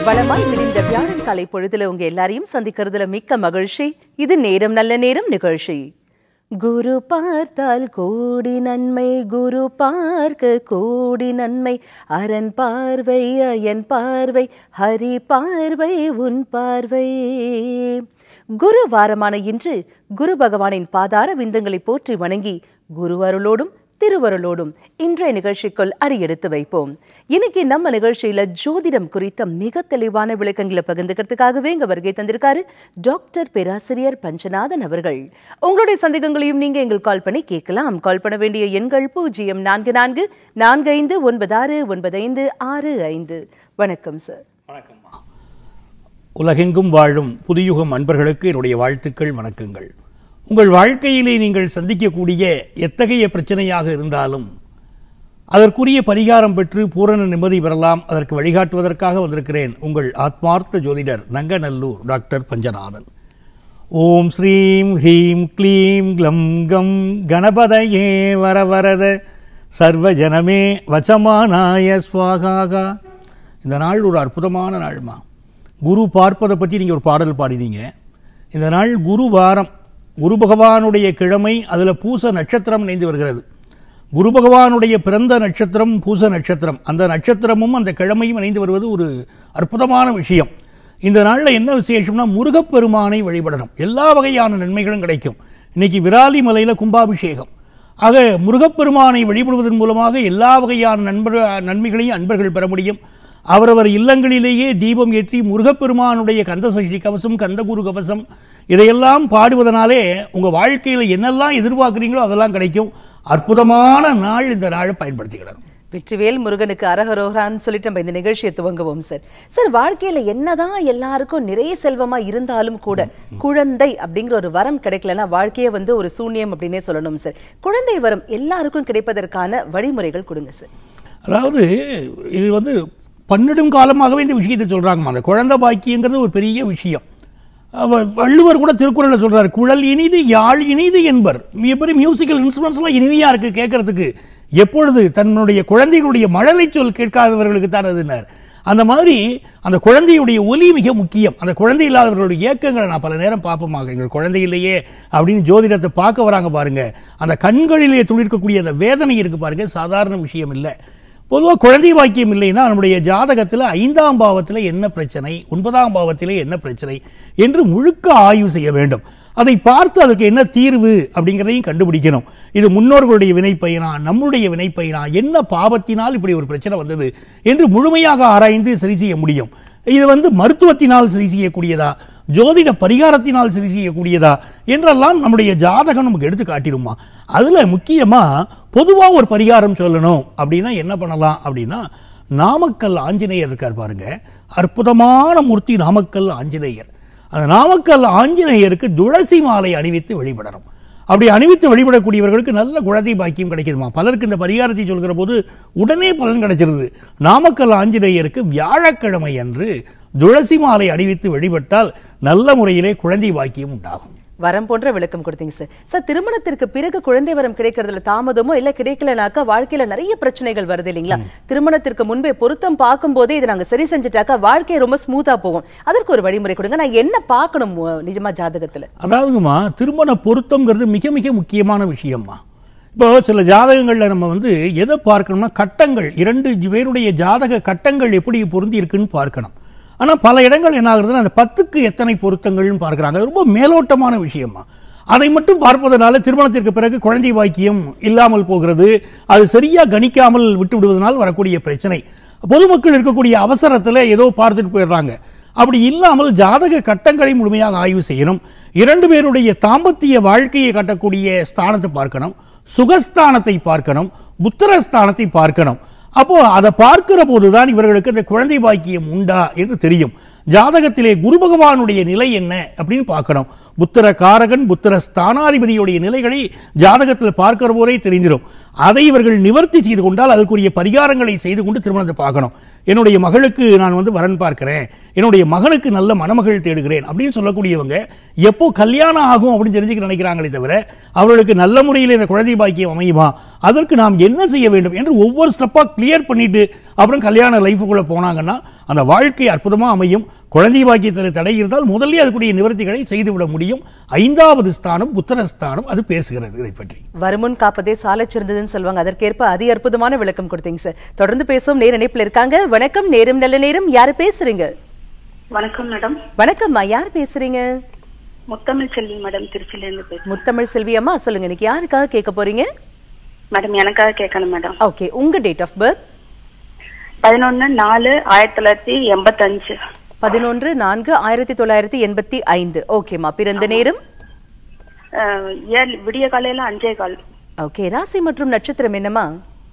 வளமாய் விடிந்த வியாழன் காலை பொழுதுல உங்க எல்லாரையும் சந்திக்கிறதுல மிக்க மகிழ்ச்சி இது நேரம் நல்ல நேரம் நிகழ்ச்சி குரு பார்த்தால் கோடி நன்மை குரு பார்க்க கோடி நன்மை அரண் பார்வை அயன் பார்வை ஹரி பார்வை உன் பார்வை குரு வாரமான இன்று குரு பகவானின் பாதார விந்தங்களை போற்றி வணங்கி குரு அருளோடும் திருவருளோடும் இன்றைய நிகழ்ச்சிக்குள் அடியெடுத்து வைப்போம் இன்னைக்கு நம்ம நிகழ்ச்சியில ஜோதிடம் குறித்த மிக தெளிவான விளக்கங்களை பகிர்ந்துக்கிறதுக்காகவே இங்க வருகை தந்திருக்காரு டாக்டர் பேராசிரியர் பஞ்சநாதன் அவர்கள் உங்களுடைய சந்தேகங்களையும் நீங்க எங்களுக்கு கால் பண்ணி கேட்கலாம் கால் பண்ண வேண்டிய எண்கள் பூஜ்ஜியம் நான்கு நான்கு நான்கு ஐந்து ஒன்பது ஆறு ஒன்பது ஐந்து ஆறு ஐந்து வணக்கம் சார் வணக்கம்மா உலகெங்கும் வாழும் புதுயுகம் அன்பர்களுக்கு என்னுடைய வாழ்த்துக்கள் வணக்கங்கள் உங்கள் வாழ்க்கையிலே நீங்கள் சந்திக்கக்கூடிய எத்தகைய பிரச்சனையாக இருந்தாலும் அதற்குரிய பரிகாரம் பெற்று பூரண நிம்மதி பெறலாம் அதற்கு வழிகாட்டுவதற்காக வந்திருக்கிறேன் உங்கள் ஆத்மார்த்த ஜோதிடர் நங்கநல்லூர் டாக்டர் பஞ்சநாதன் ஓம் ஸ்ரீம் ஹ்ரீம் க்ளீம் க்ளம் கம் கணபதயே வரவரத சர்வஜனமே வச்சமானாய ஸ்வாகாகா இந்த நாள் ஒரு அற்புதமான நாள்மா குரு பார்ப்பதை பற்றி நீங்கள் ஒரு பாடல் பாடினீங்க இந்த நாள் குரு வாரம் குரு பகவானுடைய கிழமை அதில் பூச நட்சத்திரம் இணைந்து வருகிறது குரு பகவானுடைய பிறந்த நட்சத்திரம் பூச நட்சத்திரம் அந்த நட்சத்திரமும் அந்த கிழமையும் இணைந்து வருவது ஒரு அற்புதமான விஷயம் இந்த நாளில் என்ன விசேஷம்னா முருகப்பெருமானை வழிபடணும் எல்லா வகையான நன்மைகளும் கிடைக்கும் இன்னைக்கு விராலி மலையில் கும்பாபிஷேகம் ஆக முருகப்பெருமானை வழிபடுவதன் மூலமாக எல்லா வகையான நண்பர் நன்மைகளையும் அன்பர்கள் பெற முடியும் அவரவர் இல்லங்களிலேயே தீபம் ஏற்றி முருகப்பெருமானுடைய கந்த சஷ்டி கவசம் கந்தகுரு கவசம் இதையெல்லாம் பாடுவதனாலே உங்க வாழ்க்கையில் என்னெல்லாம் எதிர்பார்க்குறீங்களோ அதெல்லாம் கிடைக்கும் அற்புதமான நாள் இந்த நாளை பயன்படுத்திக்கிடணும் வெற்றிவேல் முருகனுக்கு அரகரோகரான்னு சொல்லிட்டு நம்ம இந்த நிகழ்ச்சியை துவங்குவோம் சார் சார் வாழ்க்கையில என்னதான் எல்லாருக்கும் நிறைய செல்வமா இருந்தாலும் கூட குழந்தை அப்படிங்கிற ஒரு வரம் கிடைக்கலன்னா வாழ்க்கையே வந்து ஒரு சூன்யம் அப்படின்னே சொல்லணும் சார் குழந்தை வரம் எல்லாருக்கும் கிடைப்பதற்கான வழிமுறைகள் கொடுங்க சார் அதாவது இது வந்து பன்னெடும் காலமாகவே இந்த விஷயத்தை சொல்றாங்கம்மா அந்த குழந்தை பாக்கியங்கிறது ஒரு பெரிய விஷயம் அவ- வள்ளுவர் கூட திருக்குறள்ல சொல்றாரு குழல் இனிது யாழ் இனிது என்பர் மிகப்பெரிய மியூசிக்கல் இன்ஸ்ட்ருமெண்ட்ஸ்லாம் இனிமையா இருக்கு கேட்கறதுக்கு எப்பொழுது தன்னுடைய குழந்தைகளுடைய மழலை சொல் கேட்காதவர்களுக்கு தான் அதுனார் அந்த மாதிரி அந்த குழந்தையுடைய ஒலி மிக முக்கியம் அந்த குழந்தை இல்லாதவர்களுடைய இயக்கங்களை நான் பல நேரம் பார்ப்போமாக எங்கள் குழந்தை இல்லையே அப்படின்னு ஜோதிடத்தை பார்க்க வராங்க பாருங்க அந்த கண்களிலே துளிர்க்கக்கூடிய அந்த வேதனை இருக்கு பாருங்க சாதாரண விஷயம் இல்லை பொதுவாக குழந்தை பாக்கியம் இல்லைன்னா நம்முடைய ஜாதகத்தில் ஐந்தாம் பாவத்தில் என்ன பிரச்சனை ஒன்பதாம் பாவத்தில் என்ன பிரச்சனை என்று முழுக்க ஆய்வு செய்ய வேண்டும் அதை பார்த்து அதற்கு என்ன தீர்வு அப்படிங்கிறதையும் கண்டுபிடிக்கணும் இது முன்னோர்களுடைய வினைப்பயனா நம்முடைய வினைப்பயனா என்ன பாவத்தினால் இப்படி ஒரு பிரச்சனை வந்தது என்று முழுமையாக ஆராய்ந்து சரி செய்ய முடியும் இது வந்து மருத்துவத்தினால் சரி செய்யக்கூடியதா ஜோதிட பரிகாரத்தினால் சரி செய்யக்கூடியதா என்றெல்லாம் நம்முடைய ஜாதகம் நமக்கு எடுத்து காட்டிடுமா அதில் முக்கியமாக பொதுவாக ஒரு பரிகாரம் சொல்லணும் அப்படின்னா என்ன பண்ணலாம் அப்படின்னா நாமக்கல் ஆஞ்சநேயர் இருக்கார் பாருங்க அற்புதமான மூர்த்தி நாமக்கல் ஆஞ்சநேயர் அந்த நாமக்கல் ஆஞ்சநேயருக்கு துளசி மாலை அணிவித்து வழிபடணும் அப்படி அணிவித்து வழிபடக்கூடியவர்களுக்கு நல்ல குழந்தை பாக்கியம் கிடைக்குதுமா பலருக்கு இந்த பரிகாரத்தை சொல்கிற போது உடனே பலன் கிடைச்சிருது நாமக்கல் ஆஞ்சநேயருக்கு வியாழக்கிழமை அன்று துளசி மாலை அணிவித்து வழிபட்டால் நல்ல முறையிலே குழந்தை பாக்கியம் உண்டாகும் வரம் போன்ற விளக்கம் கொடுத்தீங்க சார் சார் திருமணத்திற்கு பிறகு குழந்தை வரம் கிடைக்கிறதுல தாமதமோ இல்ல கிடைக்கலனாக்கா வாழ்க்கையில நிறைய பிரச்சனைகள் வருது இல்லைங்களா திருமணத்திற்கு முன்பே பொருத்தம் பார்க்கும் போதே இதை நாங்க சரி செஞ்சுட்டாக்கா வாழ்க்கை ரொம்ப ஸ்மூத்தா போகும் அதற்கு ஒரு வழிமுறை கொடுங்க நான் என்ன பார்க்கணும் அஹ், நிஜமா ஜாதகத்துல அதாவதுங்கம்மா திருமண பொருத்தம்ங்கிறது மிக மிக முக்கியமான விஷயம்மா இப்போ சில ஜாதகங்களில் நம்ம வந்து எதை பார்க்கணும்னா கட்டங்கள் இரண்டு பேருடைய ஜாதக கட்டங்கள் எப்படி பொருந்தி இருக்குன்னு பார்க்கணும் ஆனால் பல இடங்கள் என்ன ஆகுறதுன்னா அந்த பத்துக்கு எத்தனை பொருத்தங்கள்னு பார்க்குறாங்க அது ரொம்ப மேலோட்டமான விஷயமா அதை மட்டும் பார்ப்பதனால திருமணத்திற்கு பிறகு குழந்தை பாக்கியம் இல்லாமல் போகிறது அது சரியாக கணிக்காமல் விட்டு விடுவதனால் வரக்கூடிய பிரச்சனை பொதுமக்கள் இருக்கக்கூடிய அவசரத்தில் ஏதோ பார்த்துட்டு போயிடுறாங்க அப்படி இல்லாமல் ஜாதக கட்டங்களை முழுமையாக ஆய்வு செய்யணும் இரண்டு பேருடைய தாம்பத்திய வாழ்க்கையை கட்டக்கூடிய ஸ்தானத்தை பார்க்கணும் சுகஸ்தானத்தை பார்க்கணும் புத்திரஸ்தானத்தை பார்க்கணும் அப்போ அதை பார்க்கிற போதுதான் இவர்களுக்கு இந்த குழந்தை பாக்கியம் உண்டா என்று தெரியும் ஜாதகத்திலே குரு பகவானுடைய நிலை என்ன அப்படின்னு பார்க்கணும் புத்திர காரகன் புத்திர ஸ்தானாதிபதியுடைய நிலைகளை ஜாதகத்தில் பார்க்கிற போதே தெரிஞ்சிடும் அதை இவர்கள் நிவர்த்தி செய்து கொண்டால் அதுக்குரிய பரிகாரங்களை செய்து கொண்டு திருமணத்தை பார்க்கணும் என்னுடைய மகளுக்கு நான் வந்து வரன் பார்க்கிறேன் என்னுடைய மகனுக்கு நல்ல மணமகள் தேடுகிறேன் அப்படின்னு சொல்லக்கூடியவங்க எப்போ கல்யாணம் ஆகும் அப்படின்னு தெரிஞ்சுக்க நினைக்கிறாங்களே தவிர அவர்களுக்கு நல்ல முறையில் இந்த குழந்தை பாக்கியம் அமையுமா அதற்கு நாம் என்ன செய்ய வேண்டும் என்று ஒவ்வொரு ஸ்டெப்பாக கிளியர் பண்ணிட்டு அப்புறம் கல்யாண லைஃபுக்குள்ளே போனாங்கன்னா அந்த வாழ்க்கை அற்புதமாக அமையும் குழந்தை பாக்கியத்தில் தடை இருந்தால் முதல்ல அதுக்குரிய நிவர்த்திகளை செய்துவிட முடியும் ஐந்தாவது ஸ்தானம் புத்திரஸ்தானம் அது பேசுகிறது இதை பற்றி வருமுன் காப்பதே சாலச் சிறந்ததுன்னு சொல்லுவாங்க அதற்கேற்ப அதி அற்புதமான விளக்கம் கொடுத்தீங்க சார் தொடர்ந்து பேசுவோம் நேர இணைப்புல இருக்காங்க வணக்கம் நேரம் நல்ல நேரம் யாரு பேசுறீங்க வணக்கம் மேடம் வணக்கம்மா யார் பேசுறீங்க முத்தமிழ் செல்வி மேடம் திருச்சியில இருந்து பேசுறேன் முத்தமிழ் செல்வி அம்மா சொல்லுங்க இன்னைக்கு யாருக்காக கேட்க போறீங்க மேடம் எனக்காக கேட்கணும் மேடம் ஓகே உங்க டேட் ஆஃப் பர்த் பதினொன்னு நாலு ஆயிரத்தி தொள்ளாயிரத்தி எண்பத்தஞ்சு பதினொன்று நான்கு ஆயிரத்தி தொள்ளாயிரத்தி எண்பத்தி ஐந்து ஓகேம்மா பிறந்த நேரம் அஹ், ஏழு விடிய காலையில அஞ்சே கால் ஓகே ராசி மற்றும் நட்சத்திரம் என்னம்மா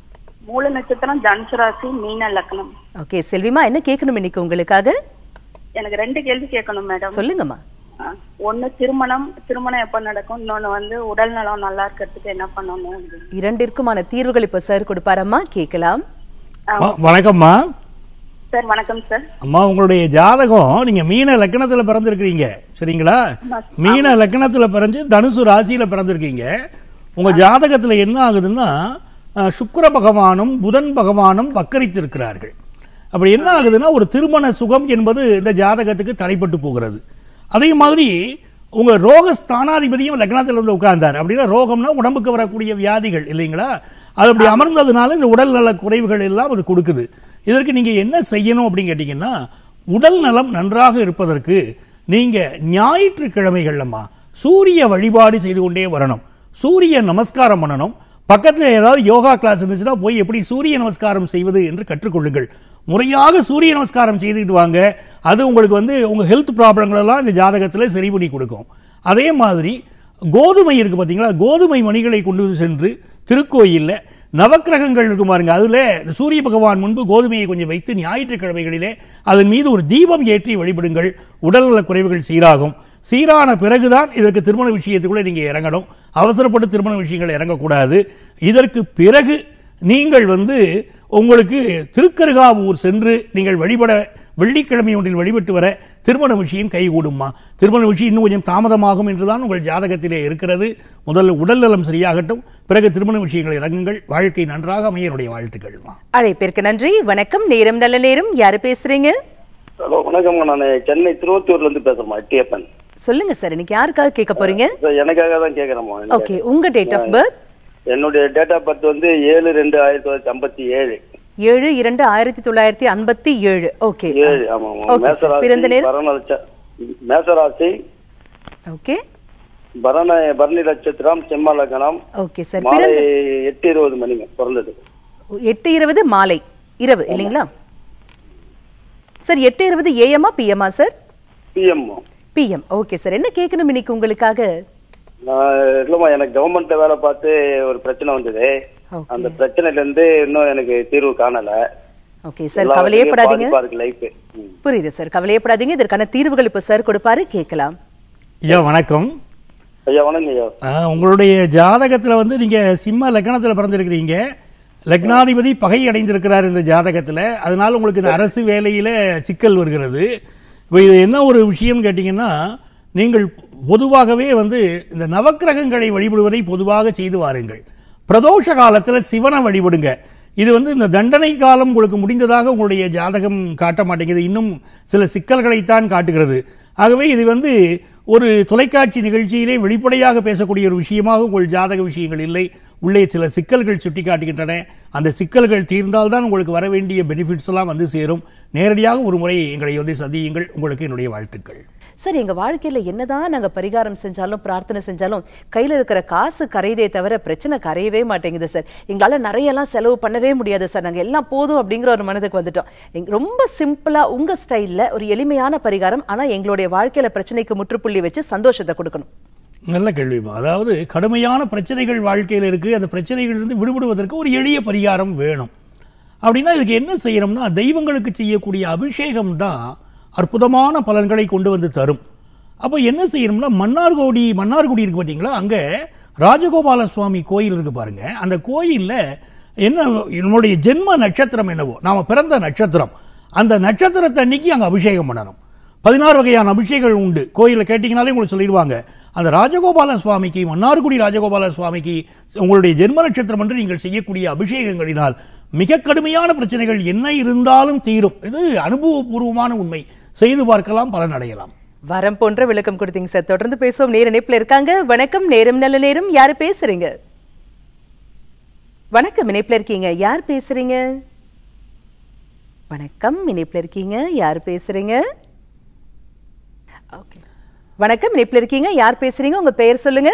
மூல நட்சத்திரம் தனுசு ராசி மீன லக்னம் ஓகே செல்விமா என்ன கேட்கணும் இன்னைக்கு உங்களுக்காக எனக்கு ரெண்டு கேள்வி கேட்கணும் மேடம் சொல்லுங்கம்மா அஹ், ஒண்ணு திருமணம் திருமணம் எப்ப நடக்கும் இன்னொன்னு வந்து உடல் நலம் நல்லா இருக்கிறதுக்கு என்ன பண்ணணும் அப்படின்னு. இரண்டிற்குமான தீர்வுகள் இப்ப சார் கொடுப்பாரம்மா கேட்கலாம் வ- வணக்கம்மா சார் வணக்கம் சார் அம்மா உங்களுடைய ஜாதகம் நீங்க மீன லக்னத்துல பிறந்திருக்கிறீங்க சரிங்களா மீன லக்னத்துல பிறந்து தனுசு ராசியில பிறந்திருக்கீங்க உங்க ஜாதகத்துல என்ன ஆகுதுன்னா அஹ், சுக்கிர பகவானும் புதன் பகவானும் வக்கரித்திருக்கிறார்கள் அப்படி என்ன ஆகுதுன்னா ஒரு திருமண சுகம் என்பது இந்த ஜாதகத்துக்கு தடைப்பட்டு போகிறது அதே மாதிரி உங்க ரோக ஸ்தானாதிபதியும் லக்னத்துல வந்து உட்கார்ந்தார் அப்படின்னா ரோகம்னா உடம்புக்கு வரக்கூடிய வியாதிகள் இல்லைங்களா அது அப்படி அமர்ந்ததுனால இந்த உடல் நல குறைவுகள் எல்லாம் அது கொடுக்குது இதற்கு நீங்க என்ன செய்யணும் அப்படின்னு கேட்டீங்கன்னா உடல் நலம் நன்றாக இருப்பதற்கு நீங்க ஞாயிற்றுக்கிழமைகள்லம்மா சூரிய வழிபாடு செய்து கொண்டே வரணும் சூரிய நமஸ்காரம் பண்ணணும் பக்கத்துல ஏதாவது யோகா கிளாஸ் இருந்துச்சுன்னா போய் எப்படி சூரிய நமஸ்காரம் செய்வது என்று கற்றுக்கொள்ளுங்கள் முறையாக சூரிய நமஸ்காரம் செய்துக்கிட்டு வாங்க அது உங்களுக்கு வந்து உங்க ஹெல்த் ப்ராப்ளங்கள் எல்லாம் இந்த ஜாதகத்துல சரி பண்ணி கொடுக்கும் அதே மாதிரி கோதுமை இருக்கு பாத்தீங்களா கோதுமை மணிகளை கொண்டு சென்று திருக்கோயில்ல நவக்கிரகங்கள் இருக்கும் பாருங்க அதுல இந்த சூரிய பகவான் முன்பு கோதுமையை கொஞ்சம் வைத்து ஞாயிற்றுக்கிழமைகளிலே அதன் மீது ஒரு தீபம் ஏற்றி வழிபடுங்கள் உடல்நல குறைவுகள் சீராகும் சீரான பிறகுதான் இதற்கு திருமண விஷயத்துக்குள்ள நீங்க இறங்கணும் அவசரப்பட்டு திருமண விஷயங்கள் இறங்கக்கூடாது இதற்கு பிறகு நீங்கள் வந்து உங்களுக்கு திருக்கருகாவூர் சென்று நீங்கள் வழிபட வெள்ளிக்கிழமை ஒன்றில் வழிபட்டு வர திருமண விஷயம் கைகூடுமா திருமண விஷயம் இன்னும் கொஞ்சம் தாமதமாகும் என்றுதான் உங்கள் ஜாதகத்திலே இருக்கிறது முதல்ல உடல் நலம் சரியாகட்டும் பிறகு திருமண விஷயங்களை இறங்குங்கள் வாழ்க்கை நன்றாக அமைய என்னுடைய வாழ்த்துக்கள்மா அழைப்பிற்கு நன்றி வணக்கம் நேரம் நல்ல நேரம் யாரு பேசுறீங்க ஹலோ வணக்கம்ங்க நான் சென்னை திருவத்தூர்ல இருந்து பேசுறேன் எட்டியப்பன் சொல்லுங்க சார் இன்னைக்கு யாருக்காக கேட்க போறீங்க சார், எனக்காக தான் கேக்குறேம்மா ஓகே உங்க டேட் ஆஃப் பர்த் என்னுடைய டேட் ஆஃப் பர்த் வந்து ஏழு ரெண்டு ஆயிரத்தி தொள்ளாயிரத்தி ஐம்பத்தி ஏழு ஏழு இரண்டு ஆயிரத்தி தொள்ளாயிரத்தி ஐம்பத்தி ஏழு ஓகே ஏழு ஆமா ஆமா Okay, sir. மேசராசி பிறந்த நேரம்? பரண லட்ச- மேசராசி ஓகே பரண பரணி நட்சத்திரம் செம்ம லக்னம் ஓகே சார் மாலை பிறந்த எட்டு இருபது மணிங்க பிறந்தது எட்டு இருபது மாலை இரவு இல்லைங்களா சார் எட்டு இருபது ஏஎம்மா பிஎம்மா sir PM PM okay sir என்ன கேட்கணும் இன்னைக்கு உங்களுக்காக இல்லம்மா எனக்கு கவர்மெண்ட் வேலை பார்த்து ஒரு பிரச்சனை வந்தது ஓகே அந்த பிரச்சனைல இருந்து இன்னும் எனக்கு தீர்வு காணல ஓகே சார் எல்லா கவலையே வகையிலும் படாதீங்க பாதிப்பா இருக்கு லைஃப் புரியுது சார் கவலையே படாதீங்க இதற்கான தீர்வுகள் இப்ப சார் கொடுப்பாரு கேட்கலாம் ஐயா வணக்கம் ஐயா வணக்கம் ஐயா ஆ, உங்களுடைய ஜாதகத்துல வந்து நீங்க சிம்ம லக்னத்துல பிறந்திருக்கிறீங்க லக்னாதிபதி பகை அடைந்திருக்கிறார் இந்த ஜாதகத்துல அதனால உங்களுக்கு இந்த அரசு வேலையில சிக்கல் வருகிறது இப்போ இது என்ன ஒரு விஷயம் கேட்டீங்கன்னா நீங்கள் பொதுவாகவே வந்து இந்த நவக்கிரகங்களை வழிபடுவதை பொதுவாக செய்து வாருங்கள் பிரதோஷ காலத்துல சிவனை வழிபடுங்க இது வந்து இந்த தண்டனை காலம் உங்களுக்கு முடிந்ததாக உங்களுடைய ஜாதகம் காட்ட மாட்டேங்குது இன்னும் சில சிக்கல்களைத்தான் காட்டுகிறது ஆகவே இது வந்து ஒரு தொலைக்காட்சி நிகழ்ச்சியிலே வெளிப்படையாக பேசக்கூடிய ஒரு விஷயமாக உங்கள் ஜாதக விஷயங்கள் இல்லை உள்ளே சில சிக்கல்கள் சுட்டி காட்டுகின்றன அந்த சிக்கல்கள் தீர்ந்தால்தான் உங்களுக்கு வர வேண்டிய பெனிஃபிட்ஸ் எல்லாம் வந்து சேரும் நேரடியாக ஒரு முறை எங்களை வந்து சந்தியுங்கள் உங்களுக்கு என்னுடைய வாழ்த்துக்கள் சார் எங்க வாழ்க்கையில என்னதான் நாங்க பரிகாரம் செஞ்சாலும் பிரார்த்தனை செஞ்சாலும் கையில இருக்கிற காசு கரையதே தவிர பிரச்சனை கரையவே மாட்டேங்குது சார் எங்களால நிறைய எல்லாம் செலவு பண்ணவே முடியாது சார் நாங்க எல்லாம் போதும் அப்படிங்கிற ஒரு மனதுக்கு வந்துட்டோம் எங்க- ரொம்ப சிம்பிளா உங்க ஸ்டைல்ல ஒரு எளிமையான பரிகாரம் ஆனா எங்களுடைய வாழ்க்கையில பிரச்சனைக்கு முற்றுப்புள்ளி வச்சு சந்தோஷத்தை கொடுக்கணும் நல்ல கேள்விமா அதாவது கடுமையான பிரச்சனைகள் வாழ்க்கையில் இருக்கு அந்த பிரச்சனைகளிலிருந்து விடுபடுவதற்கு ஒரு எளிய பரிகாரம் வேணும் அப்படின்னா இதுக்கு என்ன செய்யணும்னா தெய்வங்களுக்கு செய்யக்கூடிய அபிஷேகம் தான் அற்புதமான பலன்களை கொண்டு வந்து தரும் அப்போ என்ன செய்யணும்னா மன்னார்கோடி மன்னார்குடி இருக்கு பார்த்தீங்களா அங்கே ராஜகோபால சுவாமி கோயில் இருக்கு பாருங்க அந்த கோயிலில் என்ன நம்மளுடைய ஜென்ம நட்சத்திரம் என்னவோ நாம பிறந்த நட்சத்திரம் அந்த நட்சத்திரத்தை அன்னைக்கு அங்கே அபிஷேகம் பண்ணணும் பதினாறு வகையான அபிஷேகங்கள் உண்டு கோயிலில் கேட்டிங்கனாலே உங்களுக்கு சொல்லிடுவாங்க அந்த ராஜகோபால சுவாமிக்கு மன்னார்குடி ராஜகோபால சுவாமிக்கு உங்களுடைய ஜென்ம நட்சத்திரம் என்று நீங்கள் செய்யக்கூடிய அபிஷேகங்களினால் மிக கடுமையான பிரச்சனைகள் என்ன இருந்தாலும் தீரும் இது அனுபவபூர்வமான உண்மை செய்து பார்க்கலாம் பலன் அடையலாம் வரம் போன்ற விளக்கம் கொடுத்தீங்க சார் தொடர்ந்து பேசுவோம் நேர இணைப்புல இருக்காங்க வணக்கம் நேரம் நல்ல நேரம் யாரு பேசுறீங்க வணக்கம் இணைப்புல இருக்கீங்க யார் பேசுறீங்க வணக்கம் இணைப்புல இருக்கீங்க யார் பேசுறீங்க Okay. வணக்கம் இணைப்புல இருக்கீங்க யார் பேசுறீங்க உங்க பெயர் சொல்லுங்க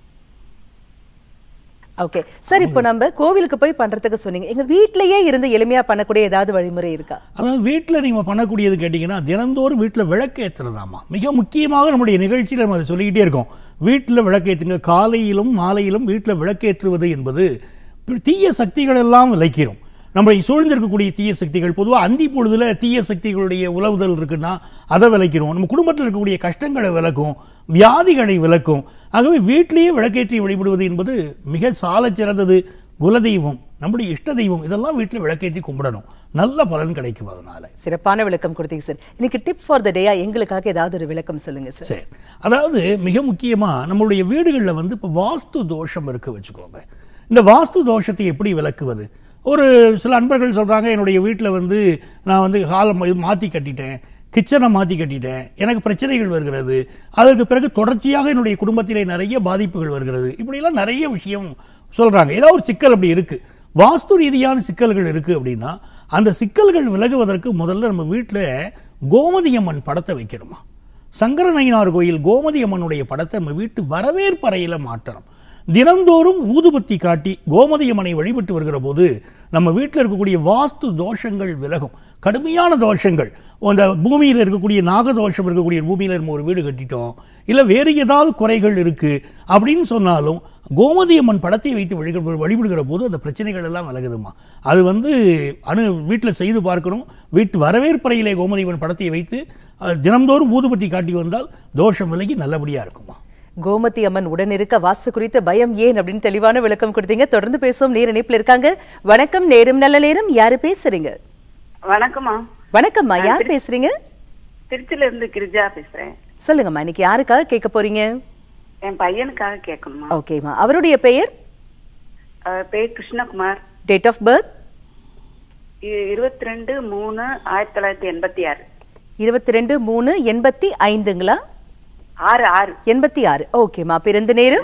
ஓகே சார் இப்போ நம்ம கோவிலுக்கு போய் பண்றதுக்கு சொன்னீங்க எங்க வீட்லயே இருந்து எளிமையா பண்ணக்கூடிய ஏதாவது வழிமுறை இருக்கா அதாவது வீட்டில் நீங்கள் பண்ணக்கூடியது கேட்டிங்கன்னா தினந்தோறும் வீட்டில் விளக்கு ஏற்றுறதாமா மிக முக்கியமாக நம்முடைய நிகழ்ச்சியில் நம்ம அதை சொல்லிக்கிட்டே இருக்கோம் வீட்டில் விளக்கேற்றுங்க காலையிலும் மாலையிலும் வீட்டில் விளக்கேற்றுவது என்பது தீய சக்திகள் எல்லாம் விளைக்கிறோம் நம்மளை சூழ்ந்திருக்கக்கூடிய தீய சக்திகள் பொதுவாக அந்தி பொழுதுல தீய சக்திகளுடைய உலவுதல் இருக்குன்னா அதை விளக்கிறோம் நம்ம குடும்பத்தில் இருக்கக்கூடிய கஷ்டங்களை விளக்கும் வியாதிகளை விளக்கும் ஆகவே வீட்டிலேயே விளக்கேற்றி வழிபடுவது என்பது மிக சாலச் சிறந்தது குலதெய்வம் நம்முடைய இஷ்ட தெய்வம் இதெல்லாம் வீட்டில் விளக்கேற்றி கும்பிடணும் நல்ல பலன் கிடைக்கும் அதனால சிறப்பான விளக்கம் கொடுத்தீங்க சார் இன்னைக்கு டிப் ஃபார் த டேயா எங்களுக்காக ஏதாவது ஒரு விளக்கம் சொல்லுங்க சார் சரி அதாவது மிக முக்கியமாக நம்மளுடைய வீடுகளில் வந்து இப்போ வாஸ்து தோஷம் இருக்கு வச்சுக்கோங்க இந்த வாஸ்து தோஷத்தை எப்படி விளக்குவது ஒரு சில அன்பர்கள் சொல்கிறாங்க என்னுடைய வீட்டில் வந்து நான் வந்து ஹாலை மாற்றி கட்டிட்டேன் கிச்சனை மாற்றி கட்டிட்டேன் எனக்கு பிரச்சனைகள் வருகிறது அதற்கு பிறகு தொடர்ச்சியாக என்னுடைய குடும்பத்திலே நிறைய பாதிப்புகள் வருகிறது இப்படியெல்லாம் நிறைய விஷயம் சொல்கிறாங்க ஏதோ ஒரு சிக்கல் அப்படி இருக்குது வாஸ்து ரீதியான சிக்கல்கள் இருக்குது அப்படின்னா அந்த சிக்கல்கள் விலகுவதற்கு முதல்ல நம்ம வீட்டில் கோமதி அம்மன் படத்தை வைக்கிறோமா சங்கரநயினார் கோயில் கோமதி அம்மனுடைய படத்தை நம்ம வீட்டு வரவேற்பறையில் மாட்டணும் தினந்தோறும் ஊதுபத்தி காட்டி கோமதி அம்மனை வழிபட்டு வருகிற போது நம்ம வீட்டில் இருக்கக்கூடிய வாஸ்து தோஷங்கள் விலகும் கடுமையான தோஷங்கள் அந்த பூமியில் இருக்கக்கூடிய நாகதோஷம் இருக்கக்கூடிய பூமியில் நம்ம ஒரு வீடு கட்டிட்டோம் இல்லை வேறு ஏதாவது குறைகள் இருக்குது அப்படின்னு சொன்னாலும் கோமதி அம்மன் படத்தை வைத்து வழிபடு வழிபடுகிற போது அந்த பிரச்சனைகள் எல்லாம் விலகுதுமா அது வந்து அணு வீட்டில் செய்து பார்க்கணும் வீட்டு வரவேற்பறையிலே கோமதி அம்மன் படத்தை வைத்து அது தினந்தோறும் ஊதுபத்தி காட்டி வந்தால் தோஷம் விலகி நல்லபடியாக இருக்குமா கோமதி அம்மன் உடன் இருக்க வாஸ்து குறித்த பயம் ஏன் அப்படின்னு தெளிவான விளக்கம் கொடுத்தீங்க தொடர்ந்து பேசுவோம் நேர இணைப்புல இருக்காங்க வணக்கம் நேரம் நல்ல நேரம் யாரு பேசுறீங்க வணக்கம்மா வணக்கம்மா யார் பேசுறீங்க திருச்சில இருந்து கிரிஜா பேசுறேன் சொல்லுங்கம்மா இன்னைக்கு யாருக்காக கேட்க போறீங்க என் பையனுக்காக கேட்கணுமா ஓகேம்மா அவருடைய பெயர் அவர் பேர் கிருஷ்ணகுமார் டேட் ஆஃப் பர்த் இருபத்தி ரெண்டு மூணு ஆயிரத்தி தொள்ளாயிரத்தி எண்பத்தி ஆறு இருபத்தி ரெண்டு மூணு எண்பத்தி ஐந்துங்களா ஆறு ஆறு எண்பத்தி ஆறு ஓகேம்மா பிறந்த நேரம்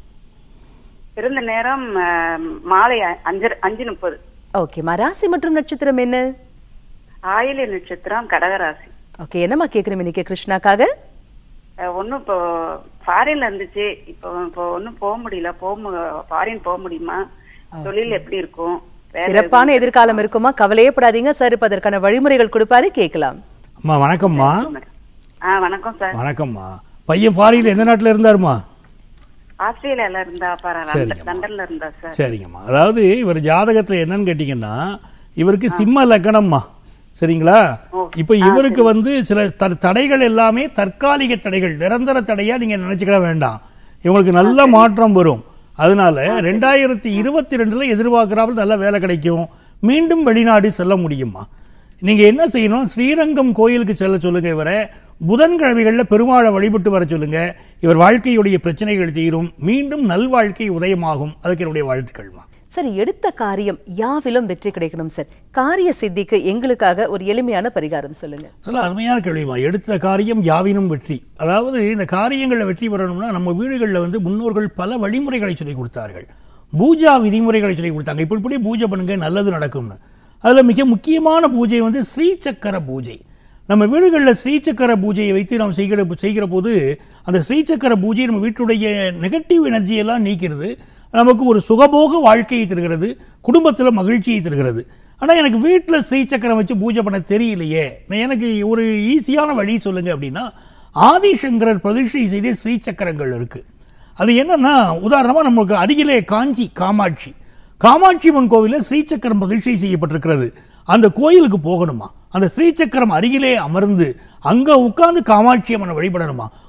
பிறந்த நேரம் அஹ், மாலை அ- அஞ்சு அஞ்சு முப்பது ஓகேம்மா ராசி மற்றும் நட்சத்திரம் என்ன ஆயில நட்சத்திரம் கடகராசி ஓகே என்னம்மா கேக்குறோம் இன்னைக்கு கிருஷ்ணாக்காக அஹ், ஒண்ணும் இப்போ ஃபாரின்ல இருந்துச்சு இப்போ இப்போ ஒண்ணும் போக முடியல போக ஃபாரின் போக முடியுமா தொழில் எப்படி இருக்கும் வேற சிறப்பான எதிர்காலம் இருக்குமா கவலையே படாதீங்க சார் இப்ப அதற்கான வழிமுறைகள் கொடுப்பாரு கேட்கலாம் அம்மா வணக்கம்மா எதுவும் ஆ வணக்கம் சார் வணக்கம்மா பையன் ஃபாரின்ல எந்த நாட்டில் இருந்தாருமா ஆஸ்திரேலியால இருந்தா பாரு சரிங்கம்மா. லண்டன்ல இருந்தா சார் சரிங்கம்மா அதாவது இவர் ஜாதகத்தில் என்னன்னு கேட்டிங்கன்னா இவருக்கு சிம்ம லக்னம்மா சரிங்களா இப்போ இவருக்கு வந்து சில த- தடைகள் எல்லாமே தற்காலிக தடைகள் நிரந்தர தடையா நீங்க நினைச்சுக்கிட வேண்டாம் இவங்களுக்கு நல்ல மாற்றம் வரும் அதனால ரெண்டாயிரத்தி இருபத்தி ரெண்டுல எதிர்பார்க்குறாமல் நல்ல வேலை கிடைக்கும் மீண்டும் வெளிநாடு செல்ல முடியுமா நீங்க என்ன செய்யணும் ஸ்ரீரங்கம் கோயிலுக்கு செல்ல சொல்லுங்க இவரை புதன்கிழமைகளில் பெருமாளை வழிபட்டு வர சொல்லுங்க இவர் வாழ்க்கையுடைய பிரச்சனைகள் தீரும் மீண்டும் நல்வாழ்க்கை உதயமாகும் அதுக்கு என்னுடைய வாழ்த்துக்கள்மா சார் எடுத்த காரியம் யாவிலும் வெற்றி கிடைக்கணும் சார் காரிய சித்திக்கு எங்களுக்காக ஒரு எளிமையான பரிகாரம் சொல்லுங்க நல்ல அருமையான கேள்விமா எடுத்த காரியம் யாவினும் வெற்றி அதாவது இந்த காரியங்களில் வெற்றி பெறணும்னா நம்ம வீடுகளில் வந்து முன்னோர்கள் பல வழிமுறைகளை சொல்லி கொடுத்தார்கள் பூஜா விதிமுறைகளை சொல்லி கொடுத்தாங்க இப்படி இப்படி பூஜை பண்ணுங்க நல்லது நடக்கும்னு அதில் மிக முக்கியமான பூஜை வந்து ஸ்ரீசக்கர பூஜை நம்ம வீடுகளில் ஸ்ரீசக்கர பூஜையை வைத்து நாம் செய்கிற செய்கிற போது அந்த ஸ்ரீசக்கர பூஜை நம்ம வீட்டுடைய நெகட்டிவ் எனர்ஜியெல்லாம் நீக்கிறது நமக்கு ஒரு சுகபோக வாழ்க்கையை தருகிறது குடும்பத்தில் மகிழ்ச்சியை தருகிறது ஆனால் எனக்கு வீட்டில் ஸ்ரீசக்கரம் வச்சு பூஜை பண்ண தெரியலையே நான் எனக்கு ஒரு ஈஸியான வழி சொல்லுங்க அப்படின்னா ஆதிசங்கரர் பிரதிஷ்டை செய்த ஸ்ரீசக்கரங்கள் இருக்கு அது என்னன்னா உதாரணமாக நமக்கு அருகிலே காஞ்சி காமாட்சி காமாட்சி அம்மன் கோவிலில் ஸ்ரீசக்கரம் பிரதிஷ்டை செய்யப்பட்டிருக்கிறது அந்த கோயிலுக்கு போகணுமா அந்த ஸ்ரீசக்கரம் அருகிலே அமர்ந்து அங்க உட்கார்ந்து காமாட்சி அம்மனை வழிபடணுமா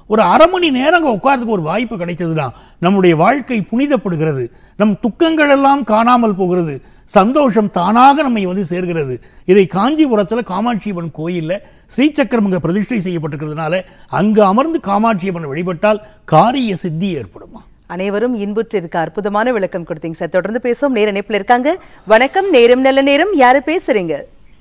ஒரு அரை மணி நேரம் அங்கே உட்கார்றதுக்கு ஒரு வாய்ப்பு கிடைச்சதுன்னா நம்முடைய வாழ்க்கை புனிதப்படுகிறது நம் துக்கங்கள் எல்லாம் காணாமல் போகிறது சந்தோஷம் தானாக நம்மை வந்து சேர்கிறது இதை காஞ்சிபுரத்தில் காமாட்சியம்மன் கோயிலில் ஸ்ரீசக்கரம் அங்கே பிரதிஷ்டை செய்யப்பட்டிருக்கிறதுனால அங்கு அமர்ந்து காமாட்சியம்மன் வழிபட்டால் காரிய சித்தி ஏற்படுமா அனைவரும் இன்புற்று இருக்க அற்புதமான விளக்கம் கொடுத்தீங்க சார் தொடர்ந்து பேசுவோம் நேர இணைப்புல இருக்காங்க வணக்கம் நேரம் நல்ல நேரம் யாரு பேசுறீங்க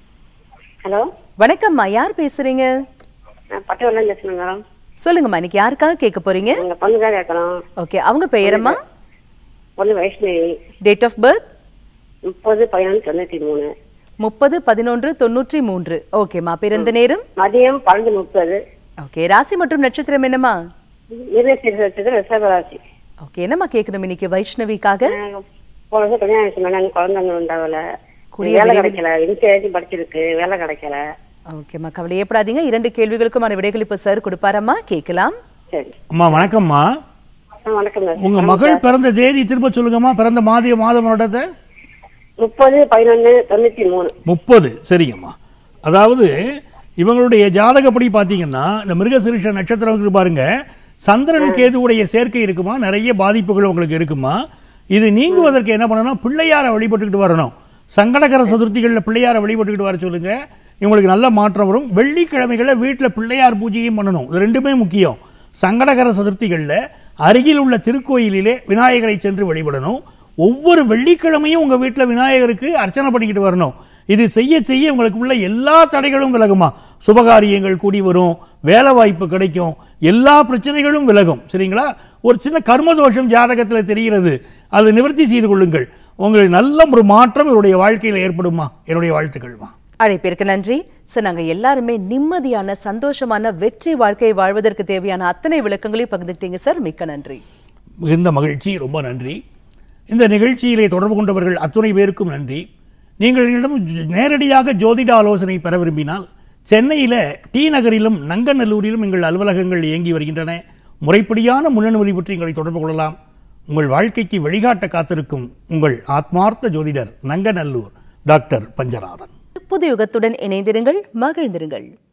ஹலோ வணக்கம்மா யார் பேசுறீங்க நான் பட்டவெல்லாம் பேசுறேன் மேடம் சொல்லுங்கம்மா இன்னைக்கு யாருக்காக கேட்க போறீங்க உங்க பொண்ணுக்காக கேட்கணும் ஓகே அவங்க பெயரம்மா பொண்ணு வைஷ்ணவி டேட் ஆஃப் பர்த் முப்பது பதினொன்று தொண்ணூத்தி மூணு முப்பது பதினொன்று தொண்ணூற்றி மூன்று ஓகேம்மா பிறந்த நேரம் மதியம் பன்னெண்டு முப்பது ஓகே ராசி மற்றும் நட்சத்திரம் என்னம்மா இருபத்தி லட்சத்து ரிசர்வராசி ஓகே என்னம்மா கேட்கணும் இன்னைக்கு வைஷ்ணவிக்காக போன வருஷம் கல்யாணம் ஆயிடுச்சு மேடம் குழந்தைங்க உண்டாவல கூடிய வேலை விரைவில். கிடைக்கல இன்ஜினியரிங் படிச்சிருக்கு வேலை கிடைக்கல ஓகேம்மா கவலையப்படாதீங்க இரண்டு கேள்விகளுக்குமான விடைகள் இப்ப சார் கொடுப்பாரம்மா கேட்கலாம் சரி அம்மா வணக்கம்மா ஆ, வணக்கம் மேடம் உங்க மகள் பிறந்த தேதி திரும்ப சொல்லுங்கம்மா பிறந்த மாத மாதம் வருடத்தை முப்பது பதினொன்னு தொண்ணூத்தி மூணு முப்பது சரிங்கம்மா அதாவது இவங்களுடைய ஜாதகப்படி பார்த்தீங்கன்னா இந்த மிருகசிருஷ நட்சத்திரம் இருக்கு பாருங்க சந்திரன் கேதுவுடைய சேர்க்கை இருக்குமா நிறைய பாதிப்புகள் உங்களுக்கு இருக்குமா இது நீங்குவதற்கு என்ன பண்ணணும் பிள்ளையாரை வழிபட்டுக்கிட்டு வரணும் சங்கடகர சதுர்த்திகளில் பிள்ளையாரை வழிபட்டுக்கிட்டு வர சொல்லுங்க இவங்களுக்கு நல்ல மாற்றம் வரும் வெள்ளிக்கிழமைகளில் வீட்டில் பிள்ளையார் பூஜையும் பண்ணணும் இது ரெண்டுமே முக்கியம் சங்கடகர சதுர்த்திகளில் அருகில் உள்ள திருக்கோயிலிலே விநாயகரை சென்று வழிபடணும் ஒவ்வொரு வெள்ளிக்கிழமையும் உங்க வீட்டில் விநாயகருக்கு அர்ச்சனை பண்ணிக்கிட்டு வரணும் இது செய்ய செய்ய உங்களுக்கு உள்ள எல்லா தடைகளும் விலகுமா சுபகாரியங்கள் கூடி வரும் வேலை வாய்ப்பு கிடைக்கும் எல்லா பிரச்சனைகளும் விலகும் சரிங்களா ஒரு சின்ன கர்மதோஷம் ஜாதகத்தில் தெரிகிறது அதை நிவர்த்தி செய்து கொள்ளுங்கள் உங்களுக்கு நல்ல ஒரு மாற்றம் இவருடைய வாழ்க்கையில் ஏற்படுமா என்னுடைய வாழ்த்துக்கள்மா அழைப்பிற்கு நன்றி சார் நாங்க எல்லாருமே நிம்மதியான சந்தோஷமான வெற்றி வாழ்க்கையை வாழ்வதற்கு தேவையான அத்தனை விளக்கங்களையும் பகிர்ந்துட்டீங்க சார் மிக்க நன்றி மிகுந்த மகிழ்ச்சி ரொம்ப நன்றி இந்த நிகழ்ச்சியிலே தொடர்பு கொண்டவர்கள் அத்துணை பேருக்கும் நன்றி நீங்கள் என்னிடம் ஜ- நேரடியாக ஜோதிட ஆலோசனை பெற விரும்பினால் சென்னையில டி நகரிலும் நங்கநல்லூரிலும் எங்கள் அலுவலகங்கள் இயங்கி வருகின்றன முறைப்படியான முன்னனுமதி பற்றி எங்களை தொடர்பு கொள்ளலாம் உங்கள் வாழ்க்கைக்கு வழிகாட்ட காத்திருக்கும் உங்கள் ஆத்மார்த்த ஜோதிடர் நங்கநல்லூர் டாக்டர் பஞ்சநாதன் புது யுகத்துடன் இணைந்திருங்கள் மகிழ்ந்திருங்கள்